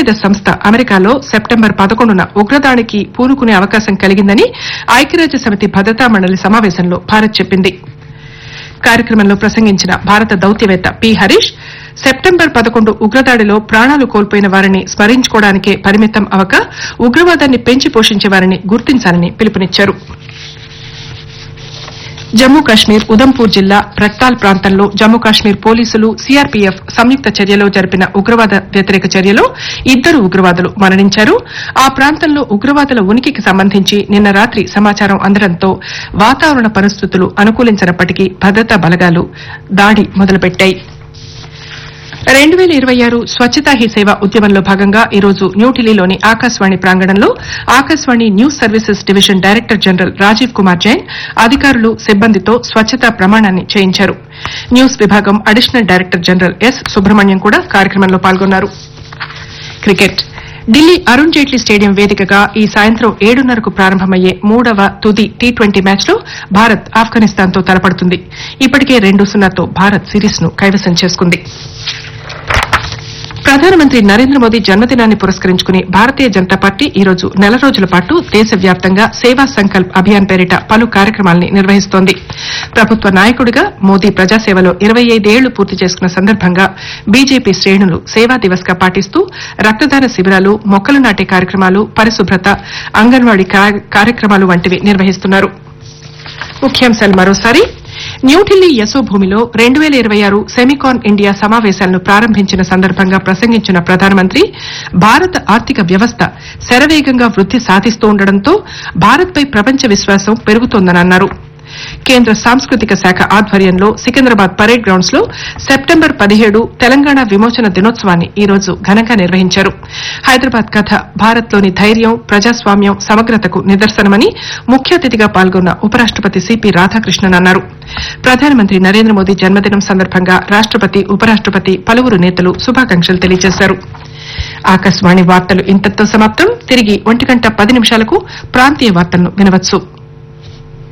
అణువాయుధ సంస్థ అమెరికాలో సెప్టెంబర్ పదకొండున ఉగ్రదాడికి పూనుకునే అవకాశం కలిగిందని ఐక్యరాజ్య సమితి భద్రతా మండలి సమావేశంలో భారత్ చెప్పింది కార్యక్రమంలో ప్రసంగించిన భారత దౌత్యవేత్త పి హరీష్ సెప్టెంబర్ పదకొండు ఉగ్రదాడిలో ప్రాణాలు కోల్పోయిన వారిని స్మరించుకోవడానికే పరిమితం అవక ఉగ్రవాదాన్ని పెంచి పోషించే వారిని గుర్తించాలని పిలుపునిచ్చారు జమ్మూ కాశ్మీర్ ఉదంపూర్ జిల్లా రక్తాల్ ప్రాంతంలో జమ్మూ కాశ్మీర్ పోలీసులు సీఆర్పీఎఫ్ సంయుక్త చర్యలో జరిపిన ఉగ్రవాద వ్యతిరేక చర్యలో ఇద్దరు ఉగ్రవాదులు మరణించారు ఆ ప్రాంతంలో ఉగ్రవాదుల ఉనికికి సంబంధించి నిన్న రాత్రి సమాచారం అందడంతో వాతావరణ పరిస్థితులు అనుకూలించినప్పటికీ భద్రతా బలగాలు దాడి మొదలుపెట్టాయి రెండు వేల ఇరవై ఆరు స్వచ్ఛతా హీ సేవ ఉద్యమంలో భాగంగా ఈరోజు న్యూఢిల్లీలోని ఆకాశవాణి ప్రాంగణంలో Akashvani news services division director general Rajeev Kumar Jain అధికారులు సిబ్బందితో స్వచ్ఛతా ప్రమాణాన్ని చేయించారు న్యూస్ విభాగం additional director general S Subrahmanyam కూడా కార్యక్రమంలో పాల్గొన్నారు క్రికెట్ ఢిల్లీ అరుణ్ జైట్లీ స్టేడియం వేదికగా ఈ సాయంత్రం ఏడున్నరకు ప్రారంభమయ్యే మూడవ తుది టీ ట్వంటీ మ్యాచ్లో భారత్ ఆఫ్ఘనిస్తాన్తో తలపడుతుంది ఇప్పటికే రెండు సున్నాతో భారత్ సిరీస్ ను కైవసం చేసుకుంది ప్రధానమంత్రి నరేంద్ర మోదీ జన్మదినాన్ని పురస్కరించుకుని భారతీయ జనతా పార్టీ ఈ రోజు నెల రోజుల పాటు దేశవ్యాప్తంగా సేవా సంకల్ప్ అభియాన్ పేరిట పలు కార్యక్రమాల్ని నిర్వహిస్తోంది ప్రభుత్వ నాయకుడిగా మోదీ ప్రజాసేవలో ఇరవై ఐదేళ్లు పూర్తి చేసుకున్న సందర్భంగా బీజేపీ శ్రేణులు సేవా దివస్ గా పాటిస్తూ రక్తదాన శిబిరాలు మొక్కలు నాటే కార్యక్రమాలు పరిశుభ్రత అంగన్వాడీ కా- కార్యక్రమాలు వంటివి నిర్వహిస్తున్నారు ముఖ్యాంశాలు మరోసారి న్యూఢిల్లీ యశోభూమిలో రెండు వేల ఇరవై ఆరు సెమికాన్ ఇండియా సమావేశాలను ప్రారంభించిన సందర్భంగా ప్రసంగించిన ప్రధానమంత్రి భారత ఆర్థిక వ్యవస్థ శరవేగంగా వృద్ది సాధిస్తూ ఉండడంతో భారత్పై ప్రపంచ విశ్వాసం పెరుగుతోందని అన్నారు కేంద్ర సాంస్కృతిక శాఖ ఆధ్వర్యంలో సికింద్రాబాద్ పరేడ్ గ్రౌండ్స్ లో సెప్టెంబర్ పదిహేడు తెలంగాణ విమోచన దినోత్సవాన్ని ఈ రోజు ఘనంగా నిర్వహించారు హైదరాబాద్ కథ భారత్లోని ధైర్యం ప్రజాస్వామ్యం సమగ్రతకు నిదర్శనమని ముఖ్య అతిథిగా పాల్గొన్న ఉపరాష్టపతి సిపి రాధాకృష్ణన్ అన్నారు ప్రధానమంత్రి నరేంద్ర మోదీ జన్మదినం సందర్భంగా రాష్టపతి ఉపరాష్టపతి పలువురు నేతలు శుభాకాంక్షలు తెలియజేశారు ఆకాశవాణి వార్తలు ఇంతటితో సమాప్తం తిరిగి ఒంటి గంట పది నిమిషాలకు ప్రాంతీయ వార్తలను వినవచ్చు